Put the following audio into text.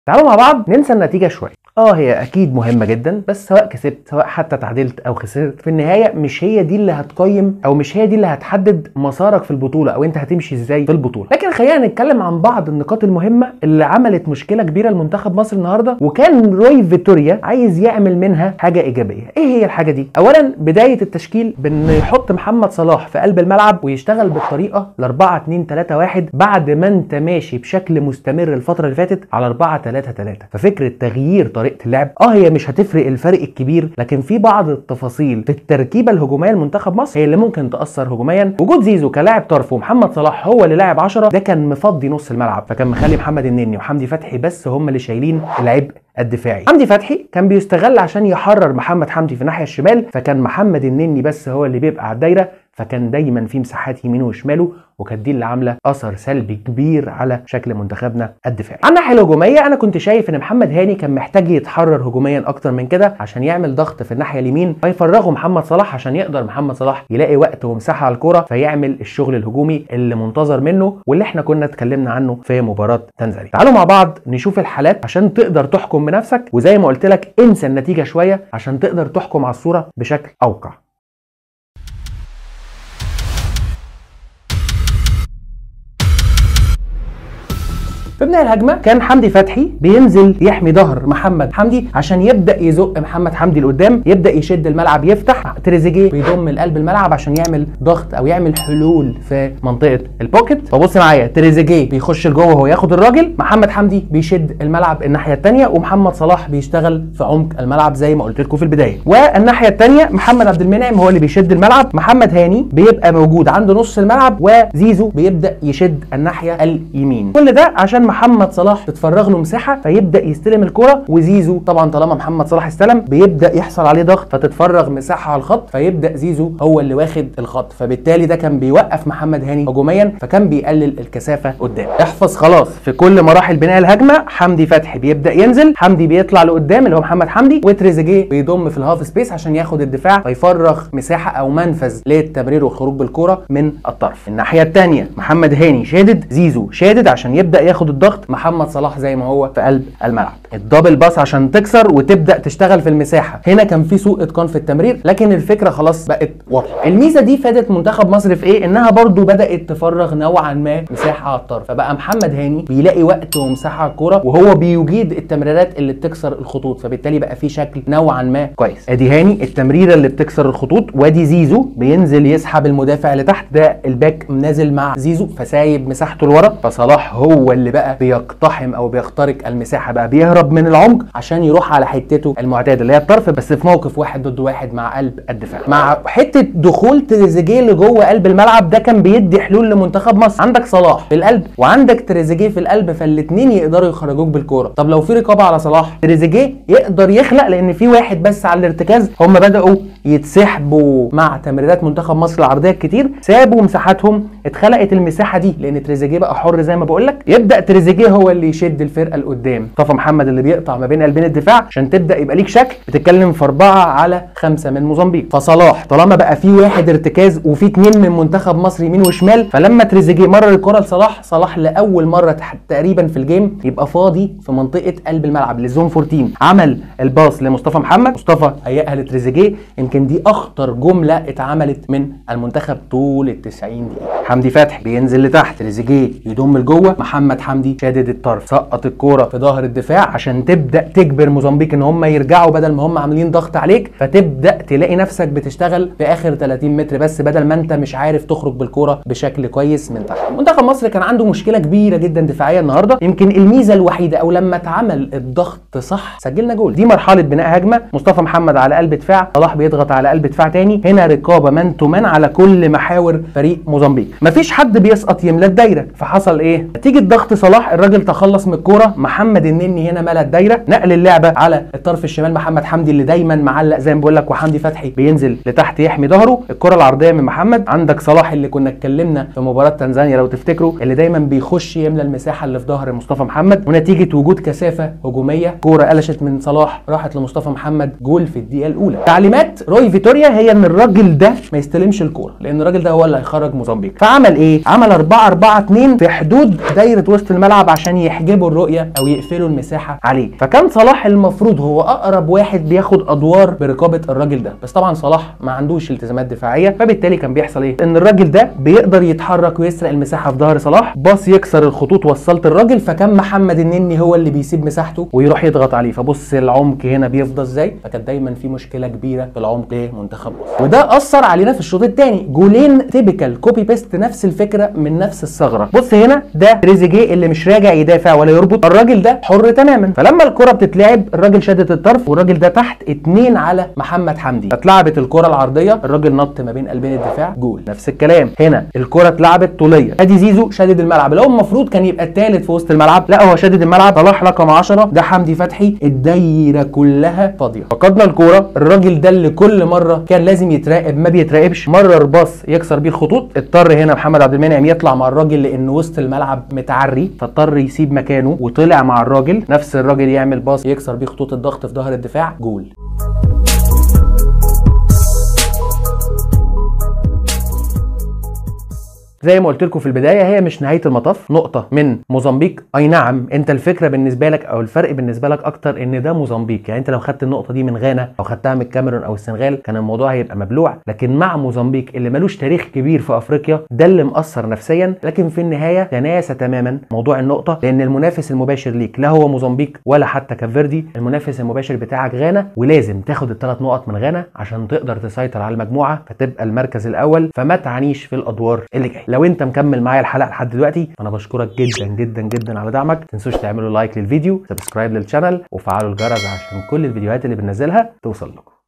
تعالوا مع بعض ننسى النتيجه شويه اه هي اكيد مهمه جدا بس سواء كسبت سواء حتى تعادلت او خسرت في النهايه مش هي دي اللي هتقيم او مش هي دي اللي هتحدد مسارك في البطوله او انت هتمشي ازاي في البطوله لكن خلينا نتكلم عن بعض النقاط المهمه اللي عملت مشكله كبيره لمنتخب مصر النهارده وكان روي فيتوريا عايز يعمل منها حاجه ايجابيه ايه هي الحاجه دي اولا بدايه التشكيل بانه يحط محمد صلاح في قلب الملعب ويشتغل بالطريقه ل 4 2 3 1 بعد ما انت ماشي بشكل مستمر الفتره اللي فاتت على 4 3 3 ففكره تغيير طريقه اللعب اه هي مش هتفرق الفرق الكبير لكن في بعض التفاصيل في التركيبه الهجوميه لمنتخب مصر هي اللي ممكن تاثر هجوميا وجود زيزو كلاعب طرف ومحمد صلاح هو اللي لاعب 10 ده كان مفضي نص الملعب فكان مخلي محمد النني وحمدي فتحي بس هم اللي شايلين العبء الدفاعي حمدي فتحي كان بيستغل عشان يحرر محمد حمدي في الناحيه الشمال فكان محمد النني بس هو اللي بيبقى على الدايره فكان دايما في مساحات يمينه وشماله وكانت دي اللي عامله اثر سلبي كبير على شكل منتخبنا الدفاعي. على الناحيه الهجوميه انا كنت شايف ان محمد هاني كان محتاج يتحرر هجوميا اكتر من كده عشان يعمل ضغط في الناحيه اليمين فيفرغه محمد صلاح عشان يقدر محمد صلاح يلاقي وقت ومساحه على الكوره فيعمل الشغل الهجومي اللي منتظر منه واللي احنا كنا اتكلمنا عنه في مباراه تنزانيا. تعالوا مع بعض نشوف الحالات عشان تقدر تحكم بنفسك وزي ما قلت لك انسى النتيجه شويه عشان تقدر تحكم على الصوره بشكل اوقع. في بدايه الهجمه كان حمدي فتحي بينزل يحمي ظهر محمد حمدي عشان يبدا يزق محمد حمدي لقدام يبدا يشد الملعب يفتح تريزيجيه بيضم لقلب الملعب عشان يعمل ضغط او يعمل حلول في منطقه البوكيت فبص معايا تريزيجيه بيخش لجوه وهو ياخد الراجل محمد حمدي بيشد الملعب الناحيه الثانيه ومحمد صلاح بيشتغل في عمق الملعب زي ما قلت لكم في البدايه والناحيه الثانيه محمد عبد المنعم هو اللي بيشد الملعب محمد هاني بيبقى موجود عند نص الملعب وزيزو بيبدا يشد الناحيه اليمين كل ده عشان محمد صلاح تتفرغ له مساحه فيبدا يستلم الكره وزيزو طبعا طالما محمد صلاح استلم بيبدا يحصل عليه ضغط فتتفرغ مساحه على الخط فيبدا زيزو هو اللي واخد الخط فبالتالي ده كان بيوقف محمد هاني هجوميا فكان بيقلل الكثافه قدام احفظ خلاص في كل مراحل بناء الهجمه حمدي فتحي بيبدا ينزل حمدي بيطلع لقدام اللي هو محمد حمدي وتريزيجيه بيضم في الهاف سبيس عشان ياخد الدفاع فيفرغ مساحه او منفذ للتمرير والخروج بالكره من الطرف الناحيه الثانيه محمد هاني شادد زيزو شادد عشان يبدا ياخد الضغط محمد صلاح زي ما هو في قلب الملعب الدبل باص عشان تكسر وتبدا تشتغل في المساحه هنا كان في سوء اتقان في التمرير لكن الفكره خلاص بقت واضحه الميزه دي فادت منتخب مصر في ايه انها برضو بدات تفرغ نوعا ما مساحه على الطرف فبقى محمد هاني بيلاقي وقت ومساحه على الكوره وهو بيجيد التمريرات اللي بتكسر الخطوط فبالتالي بقى في شكل نوعا ما كويس ادي هاني التمريره اللي بتكسر الخطوط وادي زيزو بينزل يسحب المدافع لتحت ده الباك نازل مع زيزو فسايب مساحته لورا فصلاح هو اللي بقى بيقتحم او بيخترق المساحه بقى بيهرب من العمق عشان يروح على حتته المعتاده اللي هي الطرف بس في موقف واحد ضد واحد مع قلب الدفاع مع حته دخول تريزيجيه لجوه قلب الملعب ده كان بيدي حلول لمنتخب مصر عندك صلاح في القلب وعندك تريزيجيه في القلب فالاثنين يقدروا يخرجوك بالكوره طب لو في رقابه على صلاح تريزيجيه يقدر يخلق لان في واحد بس على الارتكاز هم بداوا يتسحبوا مع تمريرات منتخب مصر العرضيه الكتير سابوا مساحاتهم اتخلقت المساحه دي لان تريزيجيه بقى حر زي ما بقول لك يبدا تريزيجيه هو اللي يشد الفرقه لقدام مصطفى محمد اللي بيقطع ما بين قلبين الدفاع عشان تبدا يبقى ليك شكل بتتكلم في اربعه على خمسه من موزمبيق فصلاح طالما بقى في واحد ارتكاز وفي اتنين من منتخب مصر يمين وشمال فلما تريزيجيه مرر الكره لصلاح صلاح لاول مره تحت تقريبا في الجيم يبقى فاضي في منطقه قلب الملعب للزون 14 عمل الباص لمصطفى محمد مصطفى هيئها لتريزيجيه يمكن دي اخطر جمله اتعملت من المنتخب طول ال 90 دقيقه حمدي فتحي بينزل لتحت تريزيجيه يضم لجوه محمد حمدي شادد الطرف سقط الكوره في ظهر الدفاع عشان تبدا تجبر موزمبيق ان هم يرجعوا بدل ما هم عاملين ضغط عليك فتبدا تلاقي نفسك بتشتغل في اخر 30 متر بس بدل ما انت مش عارف تخرج بالكوره بشكل كويس من تحت منتخب مصر كان عنده مشكله كبيره جدا دفاعيه النهارده يمكن الميزه الوحيده او لما اتعمل الضغط صح سجلنا جول دي مرحله بناء هجمه مصطفى محمد على قلب دفاع صلاح بيضغط على قلب دفاع تاني هنا رقابه مان تو مان على كل محاور فريق موزمبيق مفيش حد بيسقط يملى الدايره فحصل ايه نتيجه ضغط صلاح الراجل تخلص من الكوره محمد النني هنا ملى الدايره نقل اللعبه على الطرف الشمال محمد حمدي اللي دايما معلق زي ما بقول لك وحمدي فتحي بينزل لتحت يحمي ظهره الكره العرضيه من محمد عندك صلاح اللي كنا اتكلمنا في مباراه تنزانيا لو تفتكروا اللي دايما بيخش يملى المساحه اللي في ظهر مصطفى محمد ونتيجه وجود كثافه هجوميه كوره قلشت من صلاح راحت لمصطفى محمد جول في الدقيقه الاولى تعليمات روي فيتوريا هي ان الراجل ده ما يستلمش الكوره لان الراجل ده هو اللي هيخرج موزمبيق فعمل ايه عمل 4 4 2 في حدود دايره وسط الملعب عشان يحجبوا الرؤيه او يقفلوا المساحه عليه فكان صلاح المفروض هو اقرب واحد بياخد ادوار برقابه الراجل ده بس طبعا صلاح ما عندوش التزامات دفاعيه فبالتالي كان بيحصل ايه ان الراجل ده بيقدر يتحرك ويسرق المساحه في ظهر صلاح باص يكسر الخطوط وصلت الراجل فكان محمد النني هو اللي بيسيب مساحته ويروح يضغط عليه فبص العمق هنا بيفضى ازاي فكانت دايما في مشكله كبيره في العمق لمنتخب مصر وده اثر علينا في الشوط الثاني جولين تيبيكال كوبي بيست نفس الفكره من نفس الثغره بص هنا ده تريزيجيه اللي مش راجع يدافع ولا يربط الراجل ده حر تماما فلما الكره بتتلعب الراجل شدت الطرف والراجل ده تحت اتنين على محمد حمدي فاتلعبت الكره العرضيه الراجل نط ما بين قلبين الدفاع جول نفس الكلام هنا الكره اتلعبت طوليه ادي زيزو شدد الملعب اللي هو المفروض كان يبقى الثالث في وسط الملعب لا هو شدد الملعب صلاح رقم 10 ده حمدي فتحي الدايره كلها فاضيه فقدنا الكوره الراجل ده اللي كل مره كان لازم يتراقب ما بيتراقبش مرر باص يكسر بيه الخطوط اضطر هنا محمد عبد المنعم يطلع مع الراجل لان وسط الملعب متعري فاضطر يسيب مكانه وطلع مع الراجل نفس الراجل يعمل باص يكسر بيه خطوط الضغط في ظهر الدفاع جول زي ما قلت لكم في البدايه هي مش نهايه المطاف نقطه من موزمبيق اي نعم انت الفكره بالنسبه لك او الفرق بالنسبه لك اكتر ان ده موزمبيق يعني انت لو خدت النقطه دي من غانا او خدتها من الكاميرون او السنغال كان الموضوع هيبقى مبلوع لكن مع موزمبيق اللي ملوش تاريخ كبير في افريقيا ده اللي مأثر نفسيا لكن في النهايه تناسى تماما موضوع النقطه لان المنافس المباشر ليك لا هو موزمبيق ولا حتى كافيردي المنافس المباشر بتاعك غانا ولازم تاخد الثلاث نقط من غانا عشان تقدر تسيطر على المجموعه فتبقى المركز الاول فما تعانيش في الادوار اللي جايه لو انت مكمل معايا الحلقه لحد دلوقتي انا بشكرك جدا جدا جدا على دعمك ما تنسوش تعملوا لايك للفيديو سبسكرايب للشانل وفعلوا الجرس عشان كل الفيديوهات اللي بننزلها توصل لكم